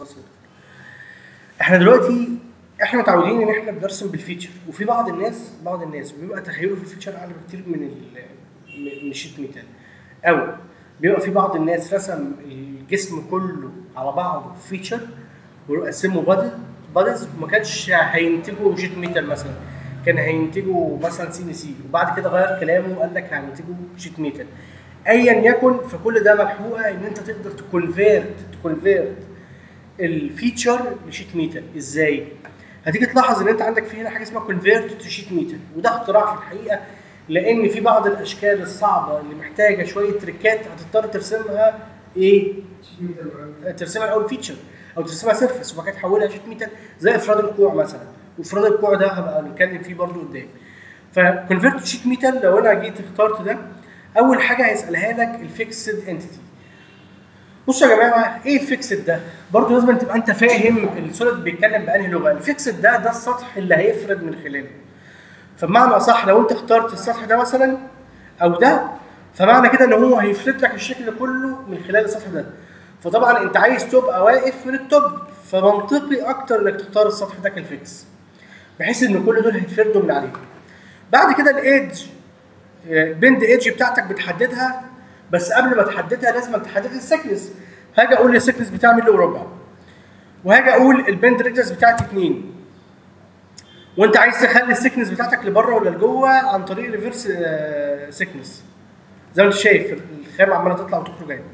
بسيط احنا دلوقتي احنا متعودين ان احنا بنرسم بالفيتشر وفي بعض الناس بعض الناس بيبقى تخيله في الفيتشر اعلى بكتير من ال من الشيت ميتال او بيبقى في بعض الناس رسم الجسم كله على بعضه في فيتشر وقسمه بادي بادز وما كانش هينتجوا شيت ميتال مثلا كان هينتجوا مثلا سي ان سي وبعد كده غير كلامه وقال لك هينتجوا شيت ميتال ايا يكن فكل ده ملحوقه ان انت تقدر تكونفيرت تكونفيرت الفيتشر لشيت ميتال ازاي؟ هتيجي تلاحظ ان انت عندك في هنا حاجه اسمها كونفيرت تو شيت ميتال وده اختراع في الحقيقه لان في بعض الاشكال الصعبه اللي محتاجه شويه تريكات هتضطر ترسمها ايه؟ ترسمها الاول فيتشر او ترسمها سيرفس وبعد كده تحولها شيت ميتال زي افراد الكوع مثلا وافراد الكوع ده هبقى نتكلم فيه برضو قدام فكونفيرت تو شيت ميتال لو انا جيت اخترت ده اول حاجه هيسالها لك الفيكسد انتيتي بصوا يا جماعه ايه الفيكسد ده؟ برضه لازم تبقى انت فاهم السوليد بيتكلم بانهي لغه، الفيكسد ده ده السطح اللي هيفرد من خلاله. فبمعنى اصح لو انت اخترت السطح ده مثلا او ده فمعنى كده ان هو هيفرد لك الشكل كله من خلال السطح ده. فطبعا انت عايز تبقى واقف من التوب فمنطقي اكتر انك تختار السطح ده كالفيكس. بحيث ان كل دول هيتفردوا من عليه. بعد كده الايدج البند ايدج بتاعتك بتحددها بس قبل ما تحددها لازم تحدد السكنس هاجي اقول السكنس بتاع ملي وربع وهاجي اقول البند ريدجز بتاعتي 2 وانت عايز تخلي السكنس بتاعتك لبره ولا لجوه عن طريق ريفرس سكنس زي ما انت شايف الخامه عماله تطلع وتخرج اهي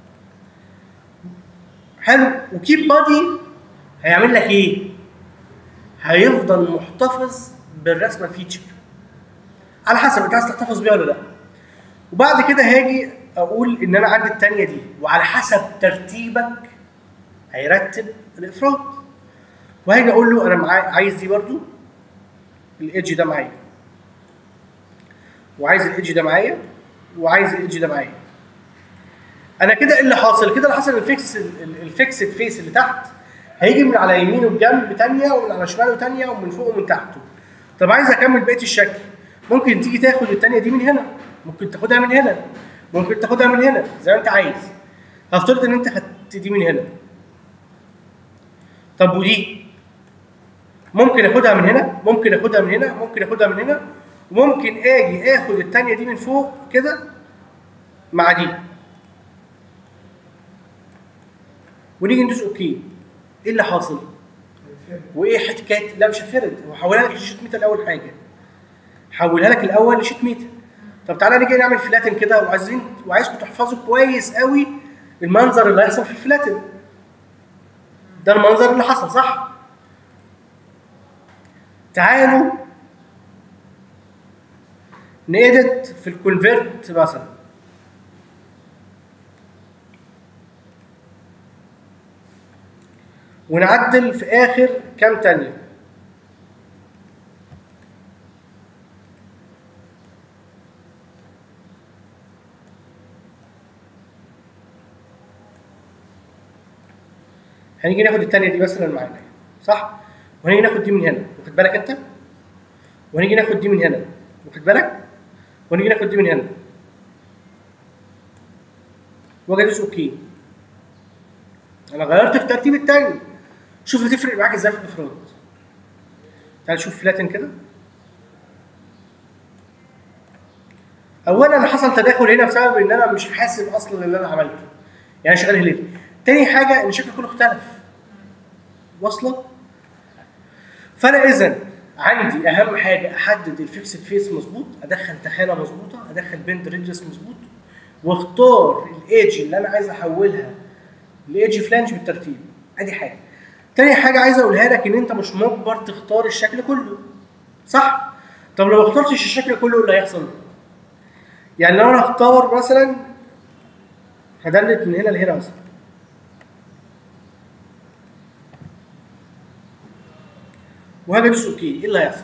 حلو وكيب بادي هيعمل لك ايه؟ هيفضل محتفظ بالرسمه فيتشر على حسب انت عايز تحتفظ بيها ولا لا وبعد كده هاجي اقول ان انا عندي الثانيه دي وعلى حسب ترتيبك هيرتب الافراد وهاجي اقول له انا معايا عايز دي برضو الايدج ده معايا وعايز الايدج ده معايا وعايز الايدج ده معايا انا كده ايه اللي حاصل كده اللي حصل الفيكس الفيكسد فيس اللي تحت هيجي من على يمينه بجنب ثانيه ومن على شماله ثانيه ومن فوق ومن تحته طب عايز اكمل بقيه الشكل ممكن تيجي تاخد الثانيه دي من هنا ممكن تاخدها من هنا ممكن تاخدها من هنا زي ما انت عايز هفترض ان انت خدت دي من هنا طب ودي ممكن اخدها من هنا ممكن اخدها من هنا ممكن اخدها من هنا وممكن اجي اخد الثانيه دي من فوق كده مع دي ونيجي ندوس اوكي ايه اللي حاصل؟ وايه حكايه لا مش هتفرد هو حولها لك لشيت ميتال اول حاجه حولها لك الاول لشيت ميتال طب تعالى نيجي نعمل فلاتن كده وعايزين وعايزكم تحفظوا كويس قوي المنظر اللي هيحصل في الفلاتن ده المنظر اللي حصل صح تعالوا نيدت في الكونفيرت مثلا ونعدل في اخر كام تانية هنيجي ناخد التانية دي مثلا معانا صح؟ وهنيجي ناخد دي من هنا واخد بالك انت؟ وهنيجي ناخد دي من هنا واخد بالك؟ ونيجي ناخد دي من هنا واجي ادوس اوكي انا غيرت في ترتيب التاني شوف هتفرق معاك ازاي في الافراد تعال شوف فلاتن كده اولا حصل تداخل هنا بسبب ان انا مش حاسب اصلا اللي انا عملته يعني شغال هليل تاني حاجه ان الشكل كله اختلف واصله فانا اذا عندي اهم حاجه احدد الفيكسد فيس مظبوط ادخل تخانه مظبوطه ادخل بند ريدجس مظبوط واختار الايدج اللي انا عايز احولها لايدج فلانج بالترتيب ادي حاجه تاني حاجه عايز اقولها لك ان انت مش مجبر تختار الشكل كله صح طب لو ما اخترتش الشكل كله ايه اللي هيحصل يعني لو انا اختار مثلا هدلت من هنا لهنا مثلا وهاجي ادوس اوكي ايه اللي هيحصل؟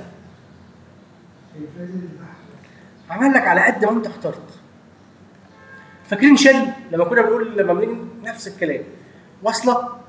عمل لك على قد ما انت اخترت فاكرين شل لما كنا بنقول لما بنيجي نفس الكلام واصله